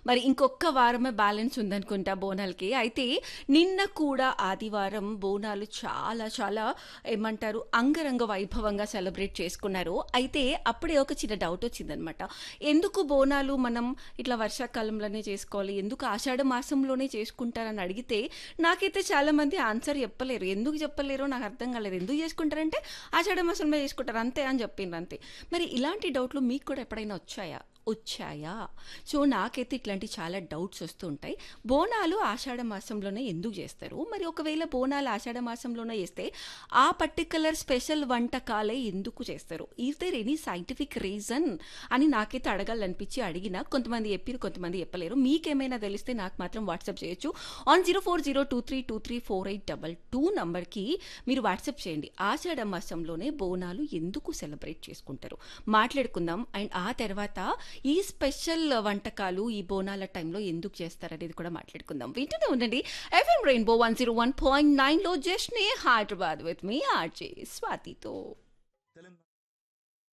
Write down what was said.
మరి ఇంకొక వారమే బ్యాలెన్స్ ఉందనుకుంటా బోనాలకి అయితే నిన్న కూడా ఆదివారం బోనాలు చాలా చాలా ఏమంటారు అంగరంగ వైభవంగా సెలబ్రేట్ చేసుకున్నారు అయితే అప్పుడే ఒక చిన్న డౌట్ వచ్చిందనమాట ఎందుకు బోనాలు మనం ఇట్లా వర్షాకాలంలోనే చేసుకోవాలి ఎందుకు ఆషాఢ మాసంలోనే చేసుకుంటారని అడిగితే నాకైతే చాలా మంది ఆన్సర్ చెప్పలేరు ఎందుకు చెప్పలేరో నాకు అర్థం కాలేదు ఎందుకు చేసుకుంటారంటే ఆషాఢ మాసంలో చేసుకుంటారు అంతే అని చెప్పిండ్రు అంతే మరి ఇలాంటి డౌట్లు మీకు కూడా ఎప్పుడైనా వచ్చాయా వచ్చాయా సో నాకైతే ఇట్లాంటి చాలా డౌట్స్ వస్తూ ఉంటాయి బోనాలు ఆషాఢ మాసంలోనే ఎందుకు చేస్తారు మరి ఒకవేళ బోనాలు ఆషాఢ మాసంలోనే చేస్తే ఆ పర్టికులర్ స్పెషల్ వంటకాలే ఎందుకు చేస్తారు is there any scientific reason అని నాకైతే అడగాలనిపించి అడిగిన కొంతమంది చెప్పారు కొంతమంది చెప్పలేరు మీకేమైనా తెలిస్తే నాకు మాత్రం వాట్సాప్ చేయొచ్చు on zero four zero two three two three four eight double two నంబర్కి మీరు వాట్సాప్ చేయండి ఆషాఢ మాసంలోనే బోనాలు ఎందుకు సెలబ్రేట్ చేసుకుంటారు మాట్లాడుకుందాం అండ్ ఆ తర్వాత ఈ స్పెషల్ వంటకాలు ఈ బోనాల టైంలో ఎందుకు చేస్తారనేది కూడా మాట్లాడుకుందాం వింటూనే ఉండండి FM rainbow one zero one point నైన్లో జస్ట్ నే హైదరాబాద్ విత్ మీ ఆర్జే స్వాతితో